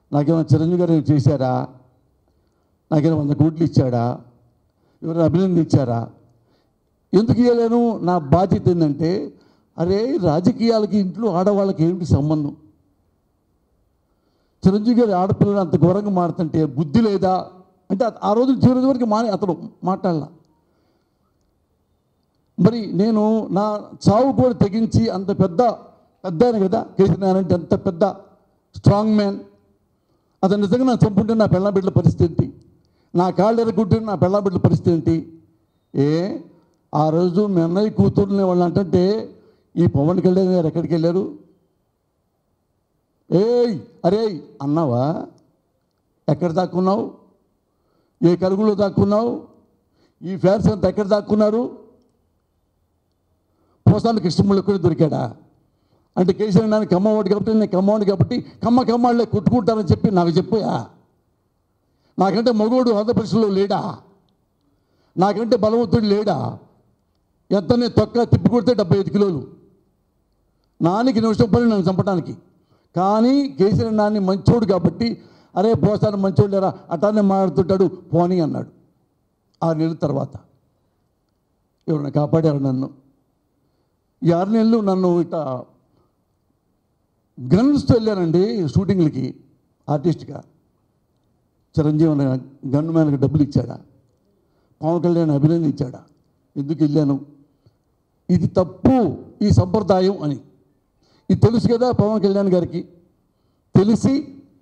నాకేమైనా చిరంజీవి గారు ఏమైనా చేశారా నాకేమైనా వంద కోట్లు ఇచ్చాడా ఎవరైనా అభినందించారా ఎందుకు ఇవ్వలేను నా బాధ్యత ఏంటంటే అరే రాజకీయాలకి ఇంట్లో ఆడవాళ్ళకి ఏమిటి సంబంధం చిరంజీవి గారి ఆడపిల్లలు అంత ఘోరంగా మారుతుంటే బుద్ధి లేదా అంటే ఆ రోజు చివరి వరకు మాని అతను మాట్లాడాల మరి నేను నా చావు కూడా తెగించి అంత పెద్ద పెద్ద ఆయన కదా కేసీఆర్ అంటే అంత పెద్ద స్ట్రాంగ్ మ్యాన్ అతను నిజంగా నా చంపుంటే నా పెళ్ళ బిడ్డల పరిస్థితి ఏంటి నా కాళ్ళు ఎరగొట్టే నా పెళ్ళ బిడ్డల పరిస్థితి ఏంటి ఏ ఆ రోజు మీ అన్నయ్య కూతుర్ని వాళ్ళు అంటే ఈ పవన్ కళ్యాణ్ గారు ఎక్కడికి వెళ్ళారు ఏయ్ అరే అన్నావా ఎక్కడ దాక్కున్నావు ఏ కలుగులో దాక్కున్నావు ఈ ఫ్యాన్స్ అంతా ఎక్కడ దాక్కున్నారు పోసాలు కృష్ణముళ్ళు కూడా దొరికాడా అంటే కేసీఆర్ నాన్న కమ్మవాడు కాబట్టి నేను కమ్మవాడు కాబట్టి కమ్మ కమ్మాళ్ళే కొట్టుకుంటానని చెప్పి నాకు చెప్పాయా నాకంటే మగోడు ఆంధ్రప్రదేశ్లో లేడా నాకంటే బలవంతుడు లేడా ఎంత నేను తొక్క తిప్పి కొడితే డెబ్బై ఐదు కిలోలు నానికి నిమిషం పని నన్ను చంపడానికి కానీ కేసీఆర్ నాన్ని మంచోడు కాబట్టి అరే పోసాను మంచోడు లేరా అటానే మాట్లాడుతుంటాడు పోనీ అన్నాడు ఆరు నెలల తర్వాత ఎవరైనా కాపాడారు నన్ను ఈ ఆరు నెలలు నన్ను ఇట గన్స్తో వెళ్ళానండి షూటింగ్లకి ఆర్టిస్ట్గా చిరంజీవి అనే గన్ మ్యాన్కి డబ్బులు ఇచ్చాడా పవన్ కళ్యాణ్ అభినందించాడా ఎందుకు వెళ్ళాను ఇది తప్పు ఈ సంప్రదాయం అని ఇది తెలుసు కదా పవన్ కళ్యాణ్ గారికి తెలిసి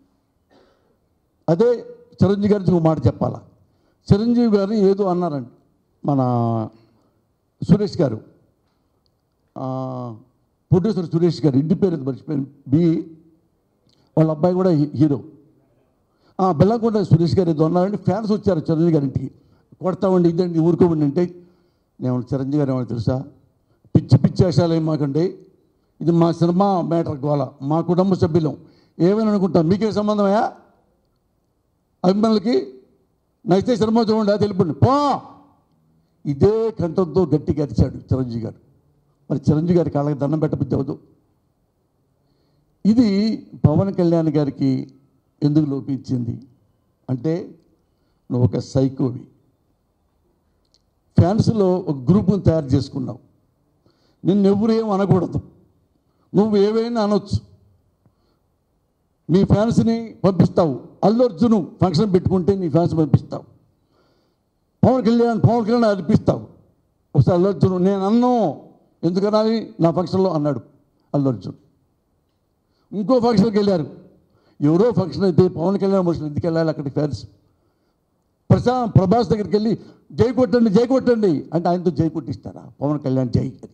అదే చిరంజీవి గారికి ఒక మాట చెప్పాలా చిరంజీవి గారు ఏదో అన్నారండి మన సురేష్ గారు ఆ, ప్రొడ్యూసర్ సురేష్ గారు ఇంటి పేరు మర్చిపోయాను బి వాళ్ళ అబ్బాయి కూడా హీ- హీరో ఆ, బెల్లంకొండ సురేష్ గారు ఏదో అన్నారంటే ఫ్యాన్స్ వచ్చారు చిరంజీవి గారి ఇంటికి కొడతామండి ఇదండి ఊరుకోమండి అంటే నేను చిరంజీవి గారు ఏమన్నా తెలుసా పిచ్చి పిచ్చి వేషాలు ఏం మాకండి ఇది మా సినిమా మ్యాటర్ గోల మా కుటుంబ సభ్యులం ఏమైనా అనుకుంటాం మీకే సంబంధమయ్యా అభిమానులకి నచ్చితే సినిమా చూడండి అది తెలిపండి పో ఇదే కంఠంతో గట్టిగా అరిచాడు చిరంజీవి గారు మరి చిరంజీవి గారి కాళ్ళకి దండం పెట్టబుద్ధి అవ్వదు ఇది పవన్ కళ్యాణ్ గారికి ఎందుకు లోపించింది అంటే నువ్వు ఒక సైకోవి ఫ్యాన్స్లో ఒక గ్రూప్ని తయారు చేసుకున్నావు నిన్ను ఎవరు ఏం అనకూడదు నువ్వు ఏవైనా అనొచ్చు మీ ఫ్యాన్స్ని పంపిస్తావు అల్లు అర్జున్ ఫంక్షన్ పెట్టుకుంటే నీ ఫ్యాన్స్ పంపిస్తావు పవన్ కళ్యాణ్ పవన్ కళ్యాణ్ అర్పిస్తావు ఒకసారి అల్లు అర్జున్ నేను అన్ను ఎందుకనాలి నా ఫంక్షన్లో అన్నాడు అల్లు అర్జున్ ఇంకో ఫంక్షన్కి వెళ్ళారు ఎవరో ఫంక్షన్ అయితే పవన్ కళ్యాణ్ ఫంక్షన్ ఎందుకు వెళ్ళాలి అక్కడికి ఫ్యాన్స్ ప్రశా ప్రభాస్ దగ్గరికి వెళ్ళి జై కొట్టండి జై కొట్టండి అంటే ఆయనతో జై కొట్టిస్తారా పవన్ కళ్యాణ్ జై అని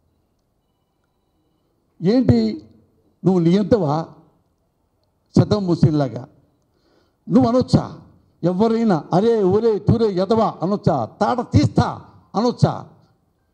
ఏంటి నువ్వు నియంతవా శతం ముసిల్లాగా నువ్వు అనొచ్చా ఎవరైనా అరే ఒరే తూరే ఎదవా అనొచ్చా తాట తీస్తా అనొచ్చా